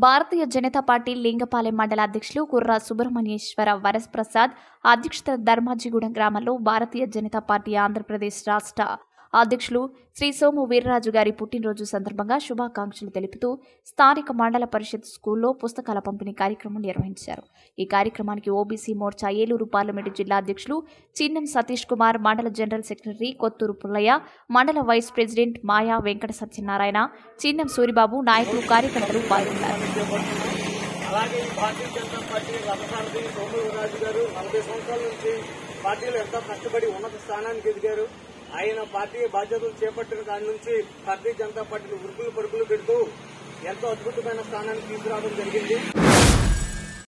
భారతీయ Janata party Lingapalem మండల అధ్యక్షులు కుర్రా సుబ్రహ్మణ్యేశ్వర వరప్రసాద్ అధ్యక్షత ధర్మాజిగూడెం గ్రామంలో భారతీయ జనతా పార్టీ ఆంధ్రప్రదేశ్ రాష్ట్ర అధ్యక్షులు శ్రీ సోము వీర్రాజు గారి పుట్టినరోజు సందర్భంగా శుభాకాంక్షలు తెలుపుతూ స్థానిక మండల పరిషత్ స్కూల్లో పుస్తకాల పంపిణీ కార్యక్రమం నిర్వహించారు ఈ కార్యక్రమానికి ఓబీసీ మోర్చా ఏలూరు పార్లమెంటు జిల్లా అధ్యక్షులు చిన్నం సతీష్ కుమార్ మండల జనరల్ సెక్రటరీ కొత్తూరు పుల్లయ్య మండల వైస్ ప్రెసిడెంట్ మాయా వెంకట సత్యనారాయణ చిన్నం సూరిబాబు నాయకులు కార్యకర్తలు పాల్గొన్నారు అలాగే ఈ భారతీయ జనతా పార్టీ రథసారథి సోమవీరాజు గారు నలభై సంవత్సరాల నుంచి పార్టీలో ఎంతో కష్టపడి ఉన్నత స్థానానికి ఎదిగారు ఆయన పార్టీ బాధ్యతలు చేపట్టిన కాడి నుంచి భారతీయ జనతా పార్టీని ఉరుకులు పరుగులు పెడుతూ ఎంతో అద్భుతమైన స్థానానికి తీసుకురావడం జరిగింది